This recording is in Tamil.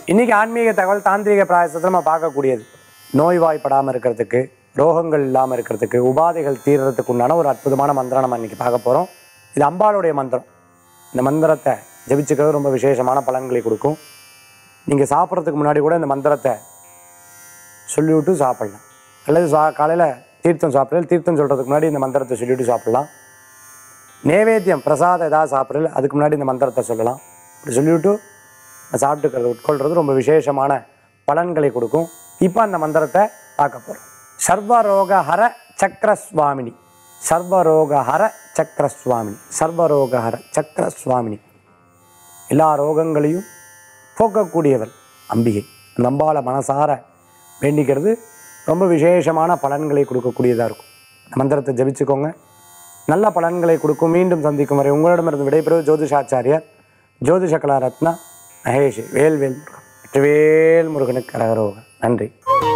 இன்னைக்கு ஆன்மீக தகவல் தாந்திரிக பிராயசத்தை நம்ம பார்க்கக்கூடியது நோய்வாய்ப்படாமல் இருக்கிறதுக்கு ரோகங்கள் இல்லாமல் இருக்கிறதுக்கு உபாதைகள் தீர்றதுக்கு உண்டான ஒரு அற்புதமான மந்திரம் நம்ம இன்னைக்கு பார்க்க போகிறோம் இது அம்பாளுடைய மந்திரம் இந்த மந்திரத்தை ஜபிச்சுக்கிறது ரொம்ப விசேஷமான பலன்களை கொடுக்கும் நீங்கள் சாப்பிட்றதுக்கு முன்னாடி கூட இந்த மந்திரத்தை சொல்லிவிட்டு சாப்பிடலாம் அல்லது சா காலையில் தீர்த்தம் சாப்பிடல தீர்த்தம் சொல்கிறதுக்கு முன்னாடி இந்த மந்திரத்தை சொல்லிவிட்டு சாப்பிடலாம் நேவேத்தியம் பிரசாதம் ஏதாவது சாப்பிடல அதுக்கு முன்னாடி இந்த மந்திரத்தை சொல்லலாம் இப்படி சொல்லிவிட்டு சாப்பிட்டுக்கிறது உட்கொள்கிறது ரொம்ப விசேஷமான பலன்களை கொடுக்கும் இப்போ அந்த மந்திரத்தை பார்க்க போகிறோம் சர்வரோகஹர சக்கரஸ்வாமினி சர்வரோகஹர சக்கரஸ்வாமினி சர்வரோகஹர சக்கரஸ்வாமினி எல்லா ரோகங்களையும் போக்கக்கூடியவள் அம்பிகை அந்த அம்பாளை மனசார வேண்டிக்கிறது ரொம்ப விசேஷமான பலன்களை கொடுக்கக்கூடியதாக இருக்கும் இந்த மந்திரத்தை ஜபிச்சுக்கோங்க நல்ல பலன்களை கொடுக்கும் மீண்டும் சந்திக்கும் வரை உங்களிடமிருந்து விடைபெறுவது ஜோதிஷாச்சாரியார் ஜோதிஷ கலா ரத்னா மகேஷ் வேல்வேல் முருகன் வெற்றிவேல் முருகனுக்கு கரகரோக நன்றி